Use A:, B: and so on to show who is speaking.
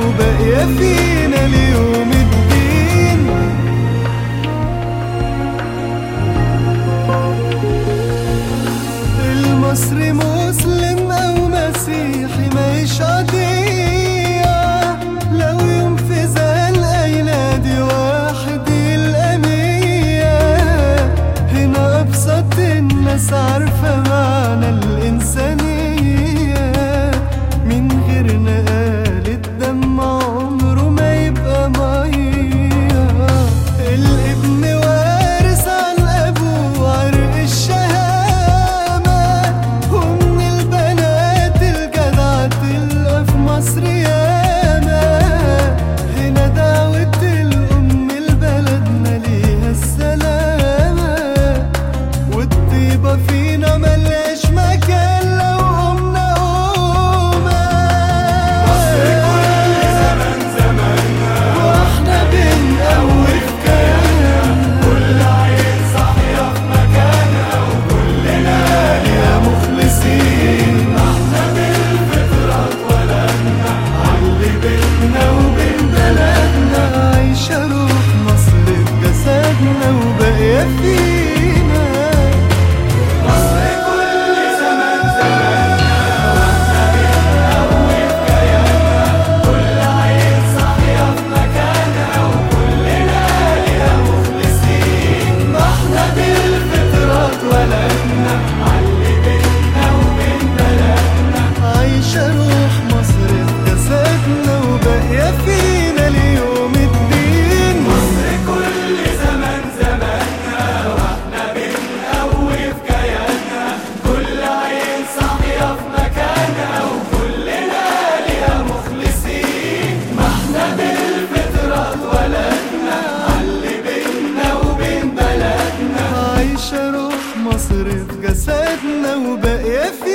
A: وباقية فينا ليوم الدين المصري مسلم أو مسيحي ماهيش قضية لو يوم في زال أينادي واحد الأمية هنا أبسط الناس عارفة معنى الإنسانية من غير نقال الدم عمره ما يبقى مية الابن وارث عن أبوه عرق الشهامة ومن البنات الجدعة تلقى في مصر ياما هنا دعوة الأم لبلدنا ليها السلامة والطيبة فينا ملهاش مكان لو قمنا قومة مصر كل زمن زماننا واحنا بنقوي في كياننا كل عين صاحية في مكانها وكلنا ليها مخلصين ما احنا بالفطرة اتولدنا علي بينا وبين بلدنا عايشة روح مصر في جسدنا وباقية فينا مصر كل زمان زماننا واحنا بنقوي في كياننا كل عين صاحية في مكانها وكلنا ليها مخلصين ما احنا بالفطرة اتولدنا علي بينا وبين بلدنا عايشة روح مصر في جسدنا وباقية فينا ليوم الدين مصر كل زمان زماننا واحنا بنقوي في كياننا كل عين صاحية في مكانها وكلنا ليها مخلصين ما احنا بالفطرة اتولدنا علي بينا وبين بلدنا عايشة روح مصر في جسدنا وباقية فينا